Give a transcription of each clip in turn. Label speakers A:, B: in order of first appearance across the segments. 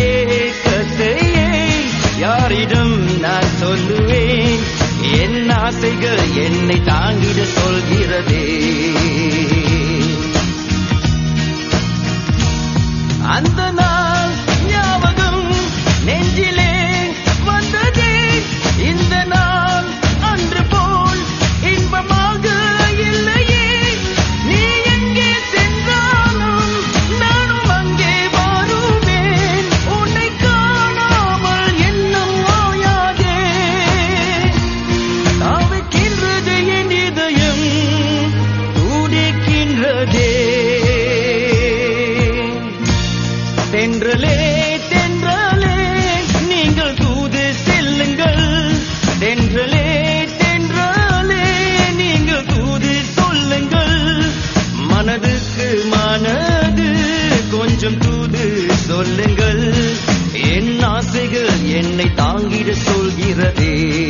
A: ஏக்கத்தையே யாரிடம் நான் சொல்லுவேன் என் ஆசைகள் என்னை தாங்கிட சொல்கிறதே அந்த நாள் ஞாபகம் நெஞ்சிலே வந்ததே இந்த நாள் அன்று போல் இன்பமாக இல்லையே நீ எங்கே சென்றாலும் நானும் அங்கே வருவேன் உன்னை காணாமல் என்னும் ஓயாதே தவிக்கின்றது என் இதயம் துடிக்கின்றதே தென்றலே தென்றலே நீங்கள் தூது செல்லுங்கள் தென்றலே தென்றலே நீங்கள் தூது சொல்லுங்கள் மனதுக்கு மனது கொஞ்சம் தூது சொல்லுங்கள் என் ஆசைகள் என்னை தாங்கிட சொல்கிறதே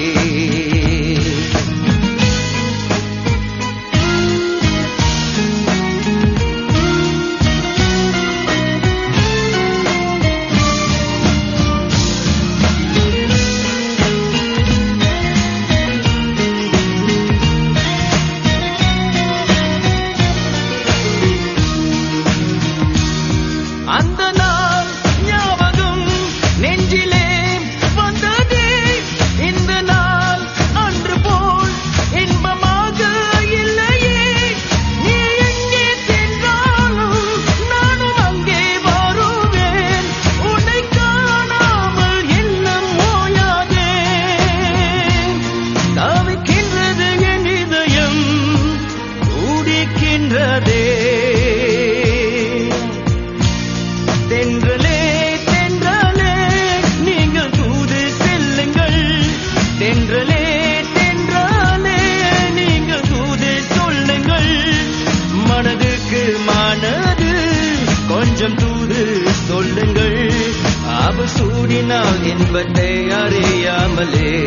A: அந்த நாள் ஞாபகம் நெஞ்சிலே வந்ததே இந்த நாள் அன்று போல் இன்பமாக இல்லையே நீ எங்கே சென்றாலும் நானும் அங்கே வருவேன் உன்னை காணாமல் எண்ணம் ஓயாதே தவிக்கின்றது என் இதயம் துடிக்கின்றதே தென்றலே தென்றலே நீங்கள் தூது செல்லுங்கள் தென்றலே தென்றலே நீங்கள் தூது சொல்லுங்கள் மனதுக்கு மனது கொஞ்சம் தூது சொல்லுங்கள் அவ சூடினால் இன்பத்தை அறியாமலே